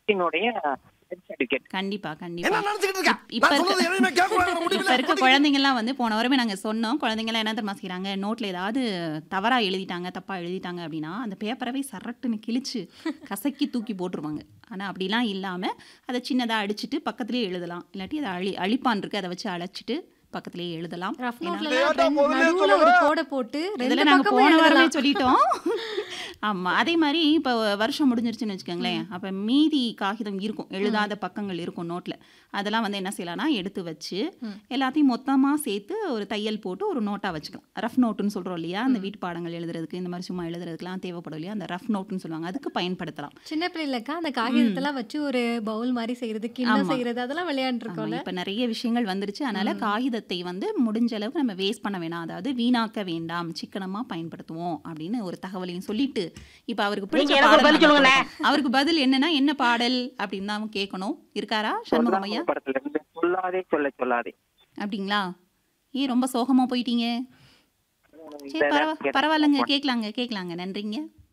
கொஸ்டினுடைய certificate கண்டிப்பா என்ன கண்டிப்பா நினைச்சுக்கிட்டு இருக்க இப்ப நான் இருக்க- சொல்றது எதையுமே கேட்கக்கூடாது இப்ப முடியல இருக்க குழந்தைங்கலாம் வந்து போன வாரமே நாங்க சொன்னோம் குழந்தைங்கலாம் என்ன தெரியுமா செய்றாங்க நோட்ல ஏதாவது தவறா எழுதிட்டாங்க தப்பா எழுதிட்டாங்க அப்படின்னா அந்த பேப்பரவே சரட்டுன்னு கிழிச்சு கசக்கி தூக்கி போட்டுருவாங்க ஆனா அப்படிலாம் இல்லாம அதை சின்னதா அடிச்சிட்டு பக்கத்துலயே எழுதலாம் இல்லாட்டி அதை அழி அழிப்பான் இருக்கு அதை வச்சு அழைச்சிட்டு பக்கத்துலயே எழுதலாம் ரஃப் ஏன்னா- நோட்ல கேட்டா எல்லாம் முதல்லயே நடுவுல ஒரு சொல்லணும். கோடை போட்டு ரெண்டு இதெல்லாம் நாங்க பக்கமும் போன வாரமே எழுதலாம் சொல்லிட்டோம் ஆமா அதே மாதிரி இப்போ வருஷம் முடிஞ்சிருச்சுன்னு வச்சுக்கோங்களேன் அப்ப மீதி காகிதம் இருக்கும் எழுதாத பக்கங்கள் இருக்கும் நோட்ல அதெல்லாம் வந்து என்ன செய்யலாம்னா எடுத்து வச்சு எல்லாத்தையும் மொத்தமா சேர்த்து ஒரு தையல் போட்டு ஒரு நோட்டா வச்சுக்கலாம் ரஃப் நோட்டுன்னு சொல்றோம் இல்லையா அந்த வீட்டு பாடங்கள் எழுதுறதுக்கு இந்த மாதிரி சும்மா எழுதுறதுக்குலாம் தேவைப்படும் இல்லையா அந்த ரஃப் நோட்டுன்னு சொல்லுவாங்க அதுக்கு பயன்படுத்தலாம் சின்ன பிள்ளைகளுக்கா அந்த காகிதத்தெல்லாம் வச்சு ஒரு பவுல் மாதிரி செய்யறது கிண்ணம் ஆமா. செய்யறது அதெல்லாம் ஆமா, விளையாண்டுருக்கோம்ல இப்ப நிறைய விஷயங்கள் வந்துருச்சு அதனால காகிதத்தை வந்து முடிஞ்ச அளவுக்கு நம்ம வேஸ்ட் பண்ண வேணாம் அதாவது வீணாக்க வேண்டாம் சிக்கனமா பயன்படுத்துவோம் அப்படின்னு ஒரு தகவலையும் சொல்லிட்டு இப்ப அவருக்கு பிடிச்ச நீங்க எனக்கு ஒரு பாடல் பதில் நம்ம சொல்லுங்களேன். கொடுப்போம். அவருக்கு பதில் என்னன்னா என்ன பாடல் அப்படின்னு தான் அவன் கேட்கணும் இருக்காரா சண்முகம் ஐயா படத்துல இருந்து சொல்லாதே சொல்ல சொல்லாதே அப்படிங்களா ஏன் ரொம்ப சோகமா போயிட்டீங்க சரி பரவா பரவாயில்லைங்க கேட்கலாங்க கேட்கலாங்க நன்றிங்க